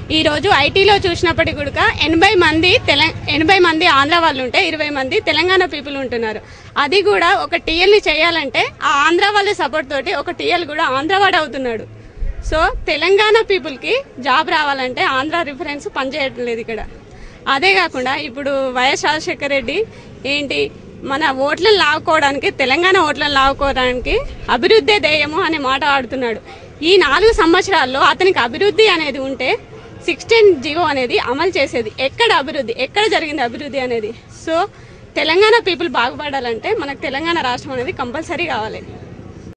ఈ రోజు ఐటీలో చూసినప్పటికీ కూడా ఎనభై మంది తెల ఎనభై మంది ఆంధ్ర వాళ్ళు ఉంటే ఇరవై మంది తెలంగాణ పీపుల్ ఉంటున్నారు అది కూడా ఒక టీఎల్ని చేయాలంటే ఆ ఆంధ్ర వాళ్ళ సపోర్ట్ తోటి ఒక టీఎల్ కూడా ఆంధ్రవాడు అవుతున్నాడు సో తెలంగాణ పీపుల్కి జాబ్ రావాలంటే ఆంధ్ర రిఫరెన్స్ పనిచేయటం లేదు ఇక్కడ అదే కాకుండా ఇప్పుడు వైఎస్ రాజశేఖర రెడ్డి ఏంటి మన ఓట్లను లావుకోవడానికి తెలంగాణ ఓట్లను లావుకోవడానికి అభివృద్ధి ధ్యేయము అనే మాట ఆడుతున్నాడు ఈ నాలుగు సంవత్సరాల్లో అతనికి అభివృద్ధి అనేది ఉంటే సిక్స్టీన్ జియో అనేది అమలు చేసేది ఎక్కడ అభివృద్ధి ఎక్కడ జరిగింది అభివృద్ధి అనేది సో తెలంగాణ పీపుల్ బాగుపడాలంటే మనకు తెలంగాణ రాష్ట్రం అనేది కంపల్సరీ కావాలి